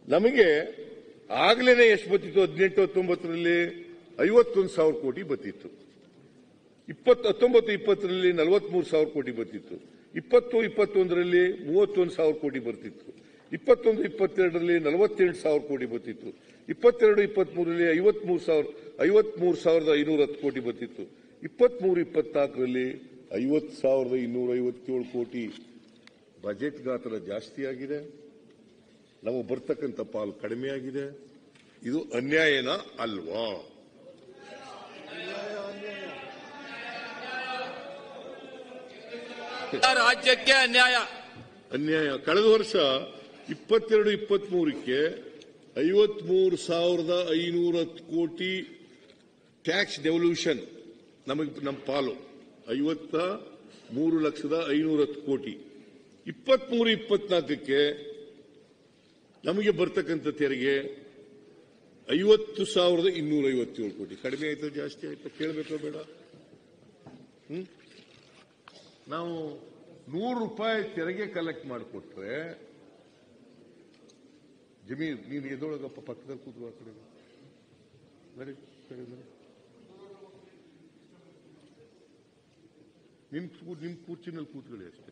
ನಮಗೆ ಆಗ್ಲೇನೆ ಎಷ್ಟು ಬತ್ತಿತ್ತು ಹದಿನೆಂಟು ಹತ್ತೊಂಬತ್ತರಲ್ಲಿ ಐವತ್ತೊಂದು ಸಾವಿರ ಕೋಟಿ ಬತ್ತಿತ್ತು ಇಪ್ಪತ್ತು ಹತ್ತೊಂಬತ್ತು ಇಪ್ಪತ್ತರಲ್ಲಿ ನಲವತ್ಮೂರು ಸಾವಿರ ಕೋಟಿ ಬರ್ತಿತ್ತು ಇಪ್ಪತ್ತು ಇಪ್ಪತ್ತೊಂದರಲ್ಲಿ ಮೂವತ್ತೊಂದು ಸಾವಿರ ಕೋಟಿ ಬರ್ತಿತ್ತು ಇಪ್ಪತ್ತೊಂದು ಇಪ್ಪತ್ತೆರಡರಲ್ಲಿ ನಲವತ್ತೆಂಟು ಸಾವಿರ ಕೋಟಿ ಬರ್ತಿತ್ತು ಇಪ್ಪತ್ತೆರಡು ಇಪ್ಪತ್ಮೂರರಲ್ಲಿ ಐವತ್ಮೂರು ಸಾವಿರ ಐವತ್ಮೂರು ಸಾವಿರದ ಐನೂರ ಹತ್ತು ಕೋಟಿ ಬರ್ತಿತ್ತು ಇಪ್ಪತ್ಮೂರು ಇಪ್ಪತ್ನಾಲ್ಕರಲ್ಲಿ ಐವತ್ತು ಸಾವಿರದ ಇನ್ನೂರ ಐವತ್ತೇಳು ಕೋಟಿ ಬಜೆಟ್ ಗಾತ್ರ ಜಾಸ್ತಿ ಆಗಿದೆ ನಮಗೆ ಬರ್ತಕ್ಕಂಥ ಪಾಲು ಕಡಿಮೆ ಆಗಿದೆ ಇದು ಅನ್ಯಾಯನ ಅಲ್ವಾ ರಾಜ್ಯಕ್ಕೆ ಅನ್ಯಾಯ ಅನ್ಯಾಯ ಕಳೆದ ವರ್ಷ ಇಪ್ಪತ್ತೆರಡು ಇಪ್ಪತ್ಮೂರಕ್ಕೆ ಐವತ್ಮೂರು ಸಾವಿರದ ಐನೂರ ಹತ್ತು ಕೋಟಿ ಟ್ಯಾಕ್ಸ್ ಡೆವಲ್ಯೂಷನ್ ನಮಗೆ ನಮ್ಮ ಪಾಲು ಐವತ್ತ ಮೂರು ಲಕ್ಷದ ಐನೂರ ಹತ್ತು ಕೋಟಿ ಇಪ್ಪತ್ಮೂರು ಇಪ್ಪತ್ನಾಲ್ಕಕ್ಕೆ ನಮಗೆ ಬರ್ತಕ್ಕಂಥ ತೆರಿಗೆ ಐವತ್ತು ಸಾವಿರದ ಇನ್ನೂರ ಐವತ್ತೇಳು ಕೋಟಿ ಕಡಿಮೆ ಆಯ್ತಾ ಜಾಸ್ತಿ ಆಯ್ತಾ ಕೇಳಬೇಕೋ ಬೇಡ ಹ್ಮ್ ನಾವು ನೂರು ರೂಪಾಯಿ ತೆರಿಗೆ ಕಲೆಕ್ಟ್ ಮಾಡಿಕೊಟ್ರೆ ಜಮೀರ್ ನೀನು ಎದೊಳಗಪ್ಪ ಪಕ್ಕದಲ್ಲಿ ಕೂತ್ಕೋ ಆ ಕಡೆ ನಡಿ, ಕಡೆ ನಡಿ. ನಿಮ್ ಕೂ- ನಿಮ್ ಕೂರ್ಚಿನಲ್ಲಿ ಕೂತ್ಕೊಳ್ಳಿ ಅಷ್ಟೇ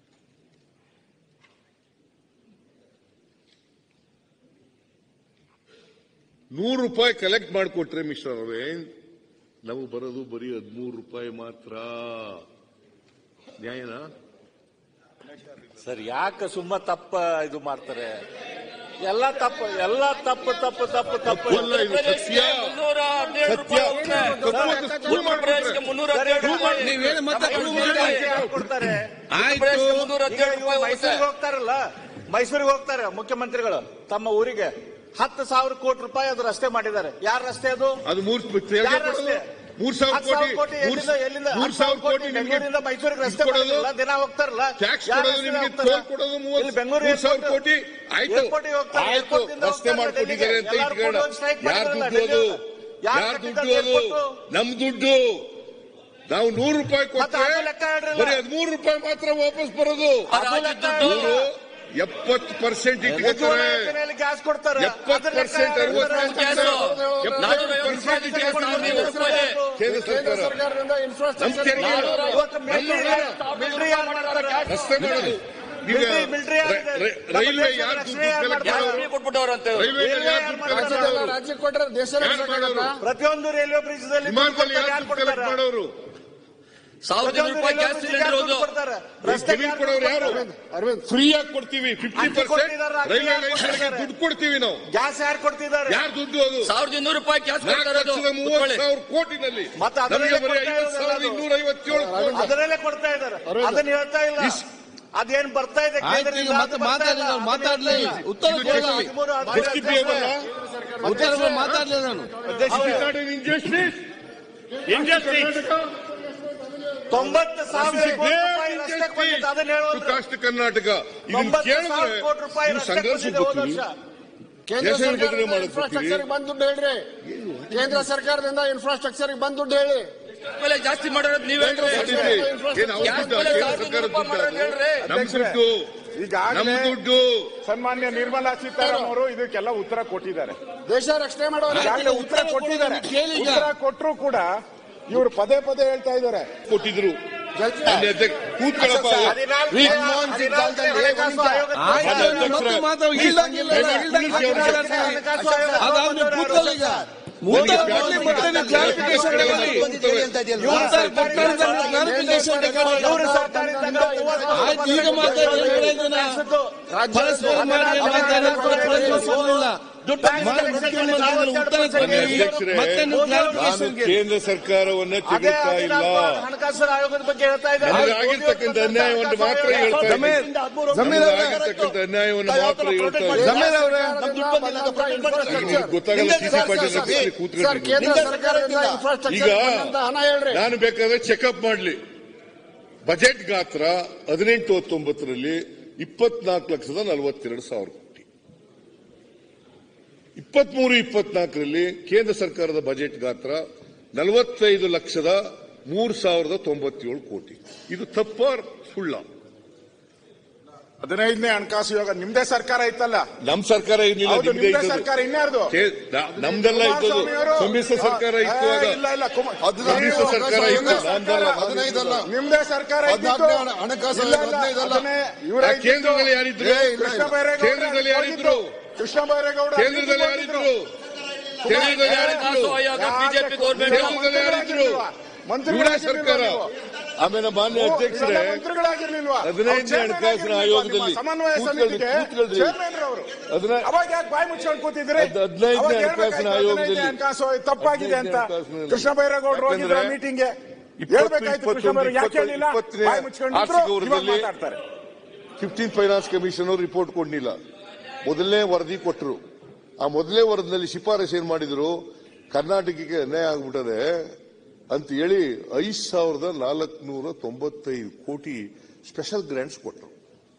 ನೂರು ರೂಪಾಯಿ ಕಲೆಕ್ಟ್ ಮಾಡಿಕೊಟ್ರೆ ಮಿಸ್ಟರ್ ಅರವಿಂದ್ ನಮಗೆ ಬರೋದು ಬರೀ ಹದಿಮೂರು ರೂಪಾಯಿ ಮಾತ್ರ ನ್ಯಾಯನಾ ಸರ್ ಯಾಕೆ ಸುಮ್ಮ ತಪ್ಪ ಇದು ಮಾಡ್ತಾರೆ ಎಲ್ಲ ತಪ್ಪು ಎಲ್ಲ ತಪ್ಪು ತಪ್ಪು ತಪ್ಪು ತಪ್ಪು ಅಲ್ಲ, ಇದು ಸತ್ಯ ಮುನ್ನೂರ ಹದಿನೇಳು ಸತ್ಯ ರೂಪಾಯಿ ಉಳಿಮೆ. ಕಪ್ಪು ಸ್ಕೂಲ್ ಉತ್ತರ ಪ್ರದೇಶಕ್ಕೆ ಮುನ್ನೂರ ಹದಿನೇಳು ರೂಪಾಯಿ. ನೀವ್ ಹೇಳಿ ಮತ್ತೆ ನಮ್ಮ ಪ್ರೂವ್ ಮಾಡಿ. ಉಳಿಮೆ. ಯಾಕೆ ಕೊಡ್ತಾರೆ ಉತ್ತರ ಪ್ರದೇಶಕ್ಕೆ ಮುನ್ನೂರ ಈಗ ಹದಿನೇಳು ಇವ್ರು ರೂಪಾಯಿ ಮೈಸೂರಿಗೆ ಉಳಿಮೆ. ಹೋಗ್ತಾರಲ್ಲ ಮೈಸೂರಿಗೆ ಹೋಗ್ತಾರೆ ಮುಖ್ಯಮಂತ್ರಿಗಳು ತಮ್ಮ ಊರಿಗೆ ಹತ್ತು ಸಾವಿರ ಕೋಟಿ ರೂಪಾಯಿ ಅದು ರಸ್ತೆ ಮಾಡಿದ್ದಾರೆ ಯಾರ ರಸ್ತೆ ಅದು ಅದು ಮೂರ್ ತೆರಿಗೆ ಯಾರ ಕೊಡೋದು ರಸ್ತೆ ಮೂರ್ ಸಾವಿರ ಹತ್ತು ಸಾವಿರ ಕೋಟಿ ಕೋಟಿ ಮೂರ್ ಎಲ್ಲಿಂದ ಎಲ್ಲಿಂದ ಮೂರ್ ಹತ್ತು ಸಾವಿರ ಕೋಟಿ ನಿಮ್ಗೆ ಬೆಂಗಳೂರಿಂದ ಮೈಸೂರಿಗೆ ರಸ್ತೆ ಕೊಡೋದು ಮಾಡಿರಲ್ಲ ದಿನ ಹೋಗ್ತಾರಲ್ಲ ಟ್ಯಾಕ್ಸ್ ಯಾರ್ ಕೊಡೋದು ರಸ್ತೆ ನಿಮ್ಗೆ ಹೋಗ್ತಾರೆ? ಟೋಲ್ ಕೊಡೋದು ಮೂವತ್ತು ಇಲ್ಲಿ ಬೆಂಗಳೂರು ಮೂರ್ ಸಾವಿರ airport- ಕೋಟಿ ಆಯ್ತು airport ಗೆ ಹೋಗ್ತಾರೆ, ಆಯ್ತು airport ಇಂದ ರಸ್ತೆ ಹೋಗ್ತಾರೆ ಮಾಡ್ಕೊಟ್ಟಿದ್ದಾರೆ ಅಂತ ಡೆಲ್ಲಿಗೆ. ಇಟ್ಕೊಳ್ಳೋಣ ಎಲ್ಲರೂ strike ಯಾರ್ ಮಾಡಿದ್ರಲ್ಲ ದುಡ್ಡು ಅದು ಡೆಲ್ಲಿಗೆ. ಯಾರ್ ಯಾರ್ ದುಡ್ಡು ಕಟ್ಟಿದ್ದಾರೆ ಅದು airport? ನಮ್ ದುಡ್ಡು ನಾವು ನೂರು ರೂಪಾಯಿ ಮತ್ತೆ ಕೊಟ್ಟರೆ ಅದು ಲೆಕ್ಕ ಹೇಳ್ರಲ್ಲ. ಬರೀ ಹದಿಮೂರು ರೂಪಾಯಿ ಮಾತ್ರ ವಾಪಸ್ ಬರೋದು ಅದು ರಾಜ್ಯದ ಲೆಕ್ಕ ದುಡ್ಡು. ಹೇಳ್ರಲ್ಲ. ಇವರು ಎಪ್ಪತ್ತು ಪರ್ಸೆಂಟ್ ಉಜ್ವಲ ಇಟ್ಕೋತಾರೆ ಯೋಜನೆಯಲ್ಲಿ ಗ್ಯಾಸ್ ಕೊಡ್ತಾರೆ ಎಪ್ಪತ್ತು ಅದನ್ನ ಲೆಕ್ಕ ಪರ್ಸೆಂಟ್ ಹೇಳ್ತಾರೆ. ಅರವತ್ತು ಗ್ಯಾಸ್ ನಾನೂರ ಐವತ್ತು ರೂಪಾಯಿ ಪರ್ಸೆಂಟ್ ಗ್ಯಾಸ್ ಕೊಡ್ತಾರೆ, ಐವತ್ತು ರೂಪಾಯಿ. ಕೇಂದ್ರ ಸರ್ಕಾರ ನಮ್ ತೆರಿಗೆ ಇವತ್ತು ಮಿಲಿಟರಿ ಮಿಲಿಟರಿ ಯಾರು ಮಾಡ್ತಾರೆ? ರಸ್ತೆ ಮಾಡೋದು ಈಗ ಮಿಲಿಟರಿ- ಮಿಲಿಟರಿ ರೈ- ಯಾರಿದೆ? ರೈ- ನಮ್ಮ ರೈಲ್ವೆ ದೇಶದ ಯಾರು ರಕ್ಷಣೆ ಯಾರು ದುಡ್ಡು ಮಾಡ್ತಾರೆ? collect ಗ್ಯಾಸ್ ಫ್ರೀ ಕೊಟ್ಬಿಟ್ಟವ್ರಂತೆ ಇವ್ರು. ರೈಲ್ವೆ ರೈಲ್ವೆ ಯಾರು ಯಾರು ದುಡ್ಡು collect ಮಾಡ್ತಾರೆ? ಮಾಡೋರು? ರಾಜ್ಯಕ್ಕೆ ಕೊಟ್ಟರೆ ದೇಶ ಯಾರು ಮಾಡೋರು? ಪ್ರತಿಯೊಂದು ರೈಲ್ವೆ ಬ್ರಿಡ್ಜ್ ದಲ್ಲಿ ವಿಮಾನದಲ್ಲಿ ಯಾರು ಯಾರು ದುಡ್ಡು collect ಕೊಡ್ತಾರೆ ಮಾಡೋರು ಸಾವಿರದ ಇನ್ನೂರು ರೂಪಾಯಿ ಗ್ಯಾಸ್ ಸಿಲಿಂಡರ್ ಒಂದು ಜಮೀನ್ ಕೊಡೋರು ಯಾರು ಫ್ರೀ ಆಗಿ ಕೊಡ್ತೀವಿ ಫಿಫ್ಟಿ ಅಕ್ಕಿ ಪರ್ಸೆಂಟ್ ಕೊಟ್ಟಿದ್ದಾರೆ, ಅಕ್ಕಿ ರೈಲ್ವೆ ಯಾರು ಲೈನ್ಗಳಿಗೆ ಕೊಟ್ಟಿದ್ದಾರೆ? ದುಡ್ಡು ಕೊಡ್ತೀವಿ ನಾವು ಗ್ಯಾಸ್ ಯಾರು ಕೊಡ್ತಿದ್ದಾರೆ ಯಾರು ದುಡ್ಡು ಅದು ಸಾವಿರದ ಇನ್ನೂರು ರೂಪಾಯಿ ಗ್ಯಾಸ್ ನಾಲ್ಕು ಕೊಡ್ತಾರೆ ಅದು ಲಕ್ಷದ ಮೂವತ್ತು ಕೂತ್ಕೊಳ್ಳಿ. ಸಾವಿರ ಕೋಟಿನಲ್ಲಿ ಮತ್ತೆ ಅದರಲ್ಲೇ ನಮಗೆ ಬರೀ ಕೊಡ್ತಾ ಐವತ್ತು ಸಾವಿರದ ಇರೋದು. ಇನ್ನೂರ ಐವತ್ತೇಳು ಕೋಟಿ ಅದರಲ್ಲೇ ಕೊಡ್ತಾ ಇದ್ದಾರೆ ಅದನ್ನ ಹೇಳ್ತಾ ಇಲ್ಲ ಇಸ್- ಅದೇನ್ ಬರ್ತಾ ಇದೆ ಆಯ್ತು, ಈಗ ಕೇಂದ್ರದಿಂದ ಮತ್ತೆ ಅದು ಬರ್ತಾ ಮಾತಾಡಿ ಇಲ್ಲ. ನಾನು ಮಾತಾಡ್ಲಿ. ಅದನ್ನ ಹೇಳ್ತಾ ಇಲ್ಲ. ಉತ್ತರ ಇದು ಕೊಡಲ್ಲ. ಕೇಳಿ. ಹದಿಮೂರು, ಹದಿಮೂರು ಎಷ್ಟು ಬೇವಲ್ಲ? ಉತ್ತರ ಮಾತಾಡ್ಲಿ ನಾನು Is it not an injustice? ತೊಂಬತ್ತು This ಸಾವಿರ is a ಕೋಟಿ great ರೂಪಾಯಿ ರಸ್ತೆ injustice ಕೊಟ್ಟಿದ್ದು ಅದನ್ನ to ಹೇಳೋದು cost ಕರ್ನಾಟಕ ಇದನ್ನ ತೊಂಬತ್ತು ಕೇಳಿದ್ರೆ ಸಾವಿರ ಕೋಟಿ ರೂಪಾಯಿ ನೀವು ರಸ್ತೆ ಸಂಘರ್ಷ ಕೊಟ್ಟಿದೆ ಹೋದ ವರ್ಷ ಕೇಂದ್ರ ದೇಶದ ಬಗ್ಗೆ ಸರ್ಕಾರದಿಂದ ಮಾಡೋದು ಇನ್ಫ್ರಾಸ್ಟ್ರಕ್ಚರ್ ಬಂದ್ ದುಡ್ಡು ಹೇಳ್ರಿ ಕೇಂದ್ರ ಸರ್ಕಾರದಿಂದ ಇನ್ಫ್ರಾಸ್ಟ್ರಕ್ಚರ್ ಬಂದ್ ದುಡ್ಡು ಹೇಳಿ ಮೇಲೆ ಜಾಸ್ತಿ ಮಾಡೋದು ನೀವೇ ಕೇಂದ್ರ ಹೇಳ್ರಿ. ಸರ್ಕಾರ- ಏನ್ ಅವ್ರ ಗ್ಯಾಸ್ ದುಡ್ಡು ಬೆಲೆ ಕೇಂದ್ರ ಸಾವಿರದ ಸರ್ಕಾರ ಇನ್ನೂರು ರೂಪಾಯಿ ಮಾಡೋದು ಹೇಳ್ರಿ. ನಮ್ ದುಡ್ಡು ನಮ್ ಈಗಾಗಲೇ ದುಡ್ಡು ಸನ್ಮಾನ್ಯ ನಿರ್ಮಲಾ ಸೀತಾರಾಮನ್ ಅವರು ಇದಕ್ಕೆಲ್ಲ ಉತ್ತರ ಕೊಟ್ಟಿದ್ದಾರೆ ದೇಶ ರಕ್ಷಣೆ ಮಾಡೋರು ಈಗಾಗಲೇ ಉತ್ತರ ಕೊಟ್ಟಿದ್ದಾರೆ ಕೇಳಿ ಈಗ. ಉತ್ತರ ಕೊಟ್ಟರು ಕೂಡ ಇವರು ಪದೇ ಪದೇ ಹೇಳ್ತಾ ಇದ್ದಾರೆ ಕೊಟ್ಟಿದ್ರು ಜಲ್ದಿ. ಅಲ್ಲಿ ಅಧ್ಯಕ್ಷ ಕೂತ್ಕೊಳ್ಳಪ್ಪ ಹದಿನಾಲ್ಕು ಮನಮೋಹನ್ ಸಿಂಗ್ ಕಾಲದಲ್ಲಿ ಹಣಕಾಸು ಆಯೋಗದ ಆಯ್ತು, ಪ್ರಕಾರ ಮತ್ತೆ ಮಾತಾಡು. ಇಲ್ದಂಗೆ ಇಲ್ಲ, ಇಲ್ದಂಗೆ ಮಾತಾಡ್ತೀವಿ. ಹಣಕಾಸು ಆಯೋಗ ಅದಾದ್ಮೇಲೆ ಕೂತ್ಕೊಳ್ಳಿ ಈಗ. ಉತ್ತರ ಕೊಡ್ಲಿ, ಮತ್ತೆ ನೀವು clarification ತಗೊಳ್ಳಿ. ಉತ್ತರ ಕೊಟ್ಟರೆ ನಾನು clarification ತಗೊಳ್ಳಿ. ಇವರು ಸರ್ಕಾರದಿಂದ ಮೂವತ್ತು ಆಯ್ತು, ಈಗ ಮಾತಾಡಿ, ಏನ್ ಪ್ರಯೋಜನ? ಪರಸ್ಪರ ಮಾಡಿ ಮಾತಾಡೋದು ಕೂಡ ಪ್ರಯೋಜನ ಇಲ್ಲ. ಮ- ಮುಖ್ಯಮಂತ್ರಿಗಳು ಉತ್ತರ ಕೊಡಿ. ಅಧ್ಯಕ್ಷರೇ, ಮತ್ತೆ ನೀವು ನಾನು clarification ಗೆ- ಕೇಂದ್ರ ಸರ್ಕಾರವನ್ನ ಅದೇ ತೆಗೆದುತ್ತಾ ಇಲ್ಲ ಹದಿನಾಲ್ಕು ಹಣಕಾಸು ಆಯೋಗದ ಬಗ್ಗೆ ಹೇಳ್ತಾ ಇದ್ದಾರೆ ನಮಗೆ ಆಗಿರ್ತಕ್ಕಂಥ ಅನ್ಯಾಯವನ್ನು ಮಾತ್ರ ಹೇಳ್ತಾ ಇದ್ದೀನಿ. ಜಮೀರ್ ನಮಗೆ ಅವರೇ, ಆಗಿರ್ತಕ್ಕಂಥ ಅನ್ಯಾಯವನ್ನು ಮಾತ್ರ ಹೇಳ್ತಾ ಇದ್ದೀನಿ. ಜಮೀರ್ ಅವರೇ, ಈಗ ನಿಮ್ಗೆ ಗೊತ್ತಾಗಲ್ಲ ಸಿ ಸಿ ಪಾಟೀಲ್ ರಕ್ಷಣೆ ಸರ್ ಕೂತ್ಕೊಂಡಿದ್ದೀನಿ ಕೇಂದ್ರ ಸರ್ಕಾರದಿಂದ ಈಗ ಇನ್ಫ್ರಾಸ್ಟ್ರಕ್ಚರ್ ಬಂದಂತ ಹಣ ಹೇಳ್ರಿ ನಾನು ಬೇಕಾದ್ರೆ ಚೆಕಪ್ ಮಾಡ್ಲಿ ಬಜೆಟ್ ಗಾತ್ರ ಹದಿನೆಂಟು ಹತ್ತೊಂಬತ್ತರಲ್ಲಿ ಇಪ್ಪತ್ನಾಲ್ಕು ಲಕ್ಷದ ನಲವತ್ತೆರಡು ಸಾವಿರ ಕೋಟಿ ಇಪ್ಪತ್ಮೂರು ಇಪ್ಪತ್ನಾಲ್ಕರಲ್ಲಿ ಕೇಂದ್ರ ಸರ್ಕಾರದ ಬಜೆಟ್ ಗಾತ್ರ ನಲವತ್ತೈದು ಲಕ್ಷದ ಮೂರು ಸಾವಿರದ ತೊಂಬತ್ತೇಳು ಕೋಟಿ ಇದು ತಪ್ಪ ಸುಳ್ಳ ಹದಿನೈದನೇ ಹಣಕಾಸು ಯೋಗ ನಿಮ್ದೇ ಸರ್ಕಾರ ಇತ್ತಲ್ಲ ನಮ್ ಸರ್ಕಾರ ಏನಿಲ್ಲ ಹೌದು ನಿಮ್ದೇ ನಿಮ್ದೇ ಇದ್ದದ್ದು. ಸರ್ಕಾರ ಇನ್ಯಾರ್ದು ಕೇ- ನ- ನಮ್ದೆಲ್ಲ ಇದ್ದದ್ದು ಕುಮಾರಸ್ವಾಮಿಯವರು- ಸಮ್ಮಿಶ್ರ ಸರ್ಕಾರ ಇತ್ತು ಆ, ಆಗ ಇಲ್ಲ ಇಲ್ಲ ಕುಮಾರ್- ಸಮ್ಮಿಶ್ರ ಸರ್ಕಾರ ಇತ್ತು ನಮ್ದಲ್ಲ. ಹದಿನೈದಲ್ಲ ನಿಮ್ದೇ ಸರ್ಕಾರ ಇದ್ದಿದ್ದು. ಹದಿನಾಲ್ಕನೇ ಹಣ- ಹಣಕಾಸು ಇಲ್ಲ, ಇಲ್ಲ, ಹದಿನೈದಲ್ಲ. ಅದನ್ನೇ ಇವರೇ ಆ ಇದ್ದಿದ್ದು. ಕೇಂದ್ರದಲ್ಲಿ ಯಾರಿದ್ರು ಏ, ಇಲ್ಲ, ಕೃಷ್ಣ ಇಲ್ಲ. ಬೈರೇಗೌಡ ಕೇಂದ್ರದಲ್ಲಿ ಯಾರಿದ್ರು ಕೃಷ್ಣ ಬೈರೇಗೌಡ ಕೇಂದ್ರದಲ್ಲಿ ಯಾರಿದ್ರು ಕೇಂದ್ರದಲ್ಲಿ ಯಾರಿದ್ರು ಹಣಕಾಸು ಆಯೋಗ ಬಿಜೆಪಿ ಗೌರ್ಮೆಂಟ್ ಕೇಂದ್ರದಲ್ಲಿ ಯಾರಿದ್ರು ಇವರೇ ಸರ್ಕಾರ ಆಮೇಲೆ ಮಾನ್ಯ ಅಧ್ಯಕ್ಷರೇ ಮಂತ್ರಿಗಳಾಗಿರ್ಲಿಲ್ವಾ ಹದಿನೈದನೇ ಹಣಕಾಸಿನ ಆಯೋಗದಲ್ಲಿ ಸಮನ್ವಯ ಕೂತ್ಕೊಳ್ರಿ, ಸಮಿತಿಗೆ ಕೂತ್ಕೊಳ್ರಿ. ಚೇರ್ಮನ್ ರವರು ಅದನ್ನ- ಅವಾಗ ಯಾಕೆ ಬಾಯಿ ಮುಚ್ಕೊಂಡು ಕೂತಿದ್ರಿ ಅದ್ ಹದಿನೈದನೇ ಅವಾಗ ಹಣಕಾಸಿನ ಹೇಳ್ಬೇಕಾಯ್ತು, ಆಯೋಗದಲ್ಲಿ. ಹದಿನೈದನೇ ಹಣಕಾಸು ತಪ್ಪಾಗಿದೆ ಅಂತ ಹದಿನೈದನೇ ಹಣಕಾಸಿನ ಕೃಷ್ಣ ಬೈರೇಗೌಡರು ಹೋಗಿದ್ರ ಯಾಕಂದ್ರೆ ಮೀಟಿಂಗ್ಗೆ ಇಪ್ಪತ್ತು, ಹೇಳ್ಬೇಕಾಯ್ತು ಕೃಷ್ಣ ಬೈರೇಗೌಡ ಯಾಕೆ ಇಪ್ಪತ್ತು, ಹೇಳಿಲ್ಲ ಇಪ್ಪತ್ತನೇ ಬಾಯಿ ಮುಚ್ಕೊಂಡು ಆರ್ಥಿಕ ಇವಾಗ ವರದಿಯಲ್ಲಿ ಮಾತಾಡ್ತಾರೆ ಫಿಫ್ಟೀನ್ ಫೈನಾನ್ಸ್ ಕಮಿಷನ್ ಅವರು ರಿಪೋರ್ಟ್ ಕೊಡ್ಲಿಲ್ಲ ಮೊದಲನೇ ವರದಿ ಕೊಟ್ಟರು ಆ ಮೊದಲನೇ ವರದಿನಲ್ಲಿ ಶಿಫಾರಸು ಏನ್ ಮಾಡಿದ್ರು ಕರ್ನಾಟಕಕ್ಕೆ ಅನ್ಯಾಯ ಆಗ್ಬಿಟ್ಟದೆ ಅಂತ ಹೇಳಿ ಐದ್ ಸಾವಿರದ ನಾಲ್ಕುನೂರ ತೊಂಬತ್ತೈದು ಕೋಟಿ ಸ್ಪೆಷಲ್ ಗ್ರಾಂಟ್ಸ್ ಕೊಟ್ಟರು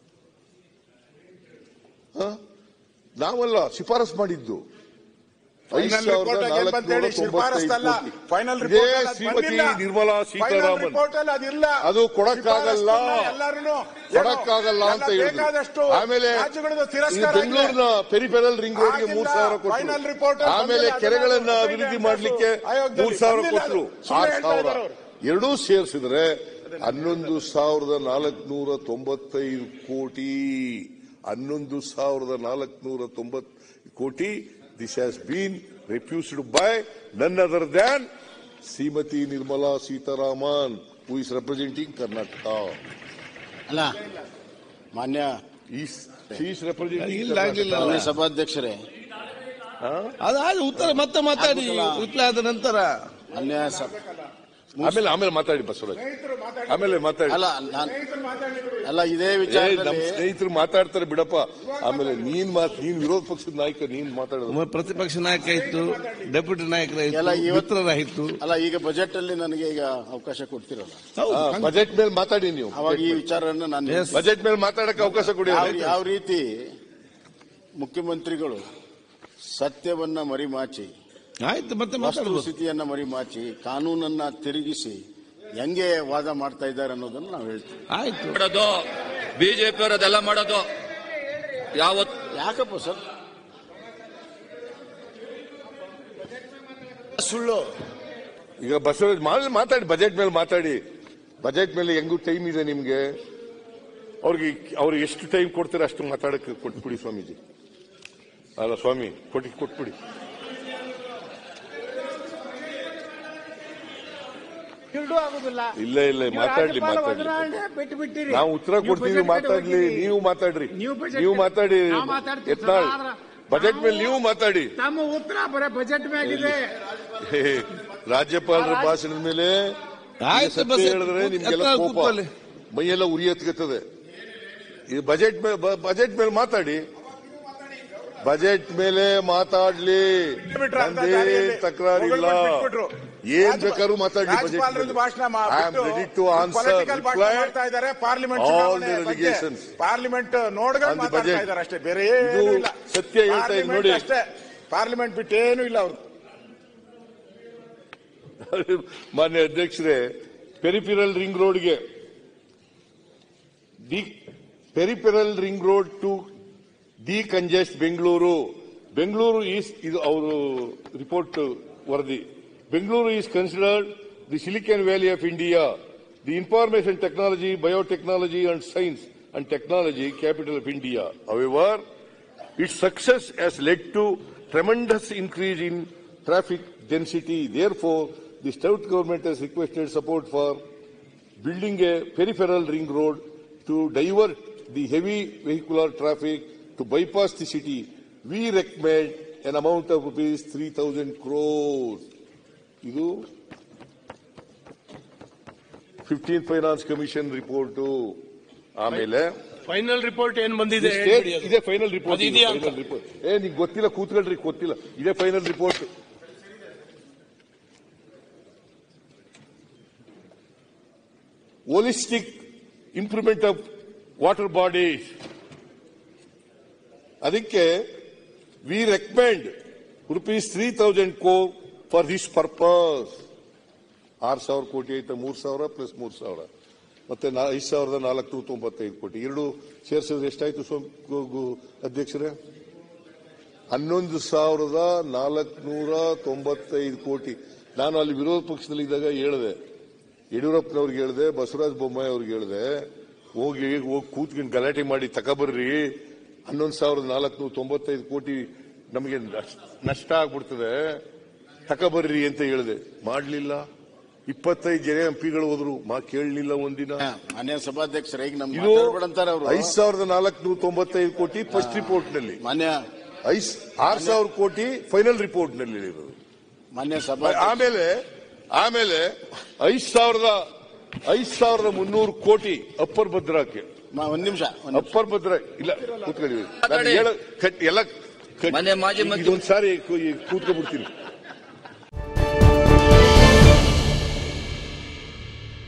ನಾವಲ್ಲ ಶಿಫಾರಸು ಮಾಡಿದ್ದು ಐದ್ Final ಸಾವಿರದ report ಆಗಿ ಏನ್ ಬಂತ ಹೇಳಿ, ನಾಲ್ಕುನೂರ ಶಿಫಾರಸ್ಸು ಅಲ್ಲ. ತೊಂಬತ್ತೈದು Final ಕೋಟಿ. report ಇದೇ ಅಲ್ಲಿ ಅದು ಶ್ರೀಮತಿ ಬಂದಿಲ್ಲ. ನಿರ್ಮಲಾ Final ಸೀತಾರಾಮನ್ report ಅಲ್ಲಿ ಅದಿಲ್ಲ. ಅದು ಕೊಡಕ್ಕಾಗಲ್ಲ. ಶಿಫಾರಸ್ಸನ್ನ ಎಲ್ಲರೂನು ಕೊಡಕ್ಕಾಗಲ್ಲ ಎಲ್ಲ ಅಂತ ಹೇಳಿದ್ರು ಬೇಕಾದಷ್ಟು ಆಮೇಲೆ ರಾಜ್ಯಗಳದ್ದು ಈ ತಿರಸ್ಕಾರ ಬೆಂಗಳೂರಿನ ಪೆರಿಫೆರಲ್ ರಿಂಗ್ ರೋಡ್ಗೆ ಆಗಿಲ್ಲ. ಮೂರ್ ಸಾವಿರ Final ಕೊಟ್ಟರು report ಅಲ್ಲಿ ಆಮೇಲೆ ಬಂದಿಲ್ಲ. ಕೆರೆಗಳನ್ನ ಅದನ್ನ ಅಭಿವೃದ್ಧಿ ಹಣಕಾಸು ಮಾಡಲಿಕ್ಕೆ ಆಯೋಗದಲ್ಲಿ ಮೂರ್ ಸಾವಿರ ಬಂದಿಲ್ಲ ಕೊಟ್ಟರು ಅದು. ಸುಮ್ನೆ ಆರು ಹೇಳ್ತಾ ಸಾವಿರ ಇದ್ದಾರೆ ಅವ್ರು. ಎರಡೂ ಸೇರಿಸಿದ್ರೆ ಹನ್ನೊಂದು ಸಾವಿರದ ನಾಲ್ಕುನೂರ ತೊಂಬತ್ತೈದು ಕೋಟಿ ಹನ್ನೊಂದು ಸಾವಿರದ ನಾಲ್ಕುನೂರ ತೊಂಬತ್ ಕೋಟಿ this has been refused by none other than Shrimati Nirmala Sitharaman who is representing Karnataka ಅಲ್ಲ ಮಾನ್ಯ ಈಸ್ ಈಸ್ ರೆಪ್ರೆಸೆಂಟಿಂಗ್ ಇಲ್ಲ ಆಗ್ಲಿಲ್ಲ ಮಾನ್ಯ ಸಭಾಧ್ಯಕ್ಷರೇ ಅದಾದ ಉತ್ತರ ಮತ್ತೆ ಮಾತಾಡಿ ರಿಪ್ಲೈ ಆದ ನಂತರ ಮಾನ್ಯ ಸಭ- ಆಮೇಲೆ ಆಮೇಲೆ ಮಾತಾಡಿ ಬಸವರಾಜ್ ಆಮೇಲೆ ಮಾತಾಡಿ ಅಲ್ಲ ನಾನ್ ಅಲ್ಲ ಇದೇ ಏ, ನಮ್ ವಿಚಾರದಲ್ಲಿ ಸ್ನೇಹಿತರು ಮಾತಾಡ್ತಾರೆ ಬಿಡಪ್ಪ ಆಮೇಲೆ ನೀನ್ ಮಾತ್ ನೀನ್ ವಿರೋಧ ಪಕ್ಷದ ನಾಯಕ ನೀನ್ ಮಾತಾಡೋದು ಒಮ್ಮೆ ಪ್ರತಿಪಕ್ಷ ನಾಯಕ ಇತ್ತು ಡೆಪ್ಯೂಟಿ ಎಲ್ಲ ನಾಯಕರಾಯಿತು ಇವತ್ತು- ಮಿತ್ರರಾಯಿತು ಅಲ್ಲ ಈಗ ಬಜೆಟ್ ಅಲ್ಲಿ ನನಗೆ ಈಗ ಅವಕಾಶ ಕೊಡ್ತಿರಲ್ಲ ಹೌದು ಆ, ಬಜೆಟ್ ಮೇಲೆ ಮಾತಾಡಿ ನೀವು ಅವಾಗ ಈ ವಿಚಾರವನ್ನು ನಾನು Yes. ಬಜೆಟ್ ಮೇಲೆ ಮಾತಾಡಕ್ಕೆ ಅವಕಾಶ ಕೊಡಿ ಯಾವ ಯಾವ ರೀತಿ ಮುಖ್ಯಮಂತ್ರಿಗಳು ಸತ್ಯವನ್ನ ಮರಿಮಾಚಿ ಆಯ್ತು ಮತ್ತೆ ಮಾತಾಡ್ಬೋದು ವಸ್ತುಸ್ಥಿತಿಯನ್ನ ಮರಿಮಾಚಿ ಕಾನೂನನ್ನ ತಿರುಗಿಸಿ ಹೆಂಗೆ ವಾದ ಮಾಡ್ತಾ ಇದ್ದಾರೆ ಅನ್ನೋದನ್ನ ನಾವು ಹೇಳ್ತೀವಿ ಆಯ್ತು ಮಾಡೋದು ಬಿಜೆಪಿ ಅವರು ಅದೆಲ್ಲ ಮಾಡೋದು ಯಾವತ್ ಯಾಕಪ್ಪ ಸರ್ ಸುಳ್ಳು ಈಗ ಬಸವರಾಜ್ ಮಾಲ್- ಮಾತಾಡಿ ಬಜೆಟ್ ಮೇಲೆ ಮಾತಾಡಿ ಬಜೆಟ್ ಮೇಲೆ ಹೆಂಗೂ ಟೈಮ್ ಇದೆ ನಿಮ್ಗೆ ಅವ್ರಿಗೆ ಅವ್ರಿಗೆ ಎಷ್ಟು ಟೈಮ್ ಕೊಡ್ತೀರ ಅಷ್ಟು ಮಾತಾಡಕ್ಕೆ ಕೊಟ್ಬಿಡಿ ಸ್ವಾಮೀಜಿ ಅಲ್ಲ ಸ್ವಾಮಿ ಕೊಟ್ಟಿ ಕೊಟ್ಬಿಡಿ ಇಲ್ಲ ಇಲ್ಲ ಮಾತಾಡ್ಲಿ ಮಾತಾಡ್ಲಿ ನಾವು ಉತ್ತರ ಕೊಡ್ತೀವಿ ಮಾತಾಡ್ಲಿ ನೀವು ಮಾತಾಡ್ರಿ ನೀವು ಮಾತಾಡಿ ಎತ್ನಾಳ್ ಬಜೆಟ್ ಮೇಲೆ ನೀವು ಮಾತಾಡಿ ತಮ್ಮ ಉತ್ತರ ಬರೀ ಬಜೆಟ್ ಮ್ಯಾಗಿದೆ ಹೇ, ರಾಜ್ಯಪಾಲರ ಭಾಷಣದ ಮೇಲೆ ಆಯ್ತು ಸತ್ಯ ಬಸ್ ಹೇಳಿದ್ರೆ ನಿಮ್ಗೆಲ್ಲ ಎತ್ನಾಳ್ ಕೋಪ ಕೂತ್ಕೊಳ್ಳಿ. ಮೈಯೆಲ್ಲ ಉರಿ ಎತ್ಕತ್ತದೆ ಈ ಬಜೆಟ್ ಮೇಲೆ ಬಜೆಟ್ ಮೇಲೆ ಮಾತಾಡಿ ಬಜೆಟ್ ಮೇಲೆ ಮಾತಾಡ್ಲಿ ಬಿಟ್ರು ಅಂತ ನಂದೇ ದಾರಿಯಲ್ಲಿ. ತಕರಾರಿಲ್ಲ ಬಿಟ್ಬಿಟ್ರು. ಏನ್ ರಾಜ್ಯಪಾಲ- ಬೇಕಾದ್ರೂ ಮಾತಾಡಿ ಬಜೆಟ್ ರಾಜ್ಯಪಾಲರದ್ದು ಭಾಷಣ ಮಾ- ಐ ಆಮ್ ಬಿಟ್ಟು ರೆಡಿ ಟು ಆನ್ಸರ್ political ಭಾಷಣ ಮಾಡ್ತಾ ಇದ್ದಾರೆ ಪಾರ್ಲಿಮೆಂಟ್ all ಚುನಾವಣೆ the ಬಗ್ಗೆ. allegations. ಪಾರ್ಲಿಮೆಂಟ್ ನೋಡ್ಕೊಂಡು on the ಮಾತಾಡ್ತಾ budget. ಇದ್ದಾರೆ ಅಷ್ಟೇ ಬೇರೆ ಇದು ಏನೂ ಇಲ್ಲ ಸತ್ಯ ಹೇಳ್ತಾ ಇದ್ದೀನಿ ಪಾರ್ಲಿಮೆಂಟ್ ನೋಡಿ. ಅಷ್ಟೇ ಪಾರ್ಲಿಮೆಂಟ್ ಬಿಟ್ಟೇನು ಇಲ್ಲ ಅವ್ರು ಮಾನ್ಯ ಅಧ್ಯಕ್ಷರೇ ಪೆರಿಫಿರಲ್ ರಿಂಗ್ ರೋಡ್ಗೆ the peripheral ring road to decongest Bengaluru Bengaluru is ಇದು ಅವರು ರಿಪೋರ್ಟ್ ವರದಿ Bengaluru is considered the Silicon Valley of India the information technology biotechnology and science and technology capital of India however its success has led to tremendous increase in traffic density. Therefore, the state government has requested support for building a peripheral ring road to divert the heavy vehicular traffic to bypass the city. We recommend an amount of rupees 3,000 crores. ಇದು fifteen finance commission report ಆಮೇಲೆ final report ಏನ್ ಬಂದಿದೆ state ಇದೇ final report ಅದು ಇದೆಯಾ ಅಂತ? Report ಏ ನಿಂಗೆ ಗೊತ್ತಿಲ್ಲ ಕೂತ್ಕೊಳ್ರಿ ಗೊತ್ತಿಲ್ಲ ಇದೇ final report holistic improvement of water bodies ಅದಕ್ಕೆ we recommend rupees three thousand ಕೋ ಫಾರ್ ದಿಸ್ ಪರ್ಪಸ್ ಆರು ಸಾವಿರ ಕೋಟಿ ಆಯ್ತಾ ಮೂರ್ ಸಾವಿರ ಪ್ಲಸ್ ಮೂರ್ ಸಾವಿರ ಮತ್ತೆ ನಾ- ಐದು ಸಾವಿರದ ನಾಲ್ಕುನೂರ ತೊಂಬತ್ತೈದು ಕೋಟಿ ಎರಡು ಸೇರಿಸಿದ್ರೆ ಎಷ್ಟಾಯ್ತು ಸೋಮ್ ಗು- ಗು- ಅಧ್ಯಕ್ಷರೇ ಹನ್ನೊಂದು ಸಾವಿರದ ನಾಲ್ಕುನೂರ ತೊಂಬತ್ತೈದು ಕೋಟಿ ನಾನು ಅಲ್ಲಿ ವಿರೋಧ ಪಕ್ಷದಲ್ಲಿ ಇದ್ದಾಗ ಹೇಳಿದೆ ಯಡಿಯೂರಪ್ಪನವ್ರಿಗೆ ಹೇಳಿದೆ ಬಸವರಾಜ ಬೊಮ್ಮಾಯಿ ಅವ್ರಿಗೆ ಹೇಳಿದೆ ಹೋಗಿ ಹೋಗಿ ಕೂತ್ಕೊಂಡು ಗಲಾಟೆ ಮಾಡಿ ತಗೊಬರ್ರಿ ಹನ್ನೊಂದು ಸಾವಿರದ ನಾಲ್ಕುನೂರ ತೊಂಬತ್ತೈದು ಕೋಟಿ ನಮಗೆ ನಷ್ಟ- ನಷ್ಟ ಆಗ್ಬಿಡ್ತದೆ ತಗೊಬರ್ರಿ ಅಂತ ಹೇಳಿದೆ ಮಾಡ್ಲಿಲ್ಲ ಇಪ್ಪತ್ತೈದು ಜನ ಎಂಪಿಗಳು ಹೋದ್ರು ಮಾ ಕೇಳಲಿಲ್ಲ ಒಂದಿನ ಮಾನ್ಯ ಸಭಾಧ್ಯಕ್ಷರ ಈಗ ನಮ್ ಇದು ಮಾತಾಡ್ಬಿಡಂತಾರೆ ಅವರು ಐದು ಸಾವಿರದ ನಾಲ್ಕುನೂರ ತೊಂಬತ್ತೈದು ಕೋಟಿ ಫಸ್ಟ್ ರಿಪೋರ್ಟ್ ನಲ್ಲಿ ಮಾನ್ಯ ಐಸ್ ಆರು ಸಾವಿರ ಕೋಟಿ ಫೈನಲ್ ರಿಪೋರ್ಟ್ ನಲ್ಲಿ ಇರೋದು ಮಾನ್ಯ ಸಭಾ ಆಮೇಲೆ ಆಮೇಲೆ ಐದ್ ಸಾವಿರದ ಐದ್ ಸಾವಿರದ ಮುನ್ನೂರು ಕೋಟಿ ಅಪ್ಪರ್ ಭದ್ರಾಕ್ಕೆ ಮ- ಒಂದ್ ನಿಮಿಷ ಒಂದ್ ನಿಮಿಷ. ಅಪ್ಪರ್ ಭದ್ರ ಇಲ್ಲ ಕೂತ್ಕೊಳ್ಳಿ ನಾನು ಮಾತಾಡಿ. ಹೇಳ ಕಟ್- ಎಲ್ಲ ಕಟ್- ಮೊನ್ನೆ ಮಾಜಿ ಮಂತ್ರಿ- ಇದೊಂದ್ ಸಾರಿ ಕೂತ್ಕೊಂಡ್ಬಿಡ್ತೀನಿ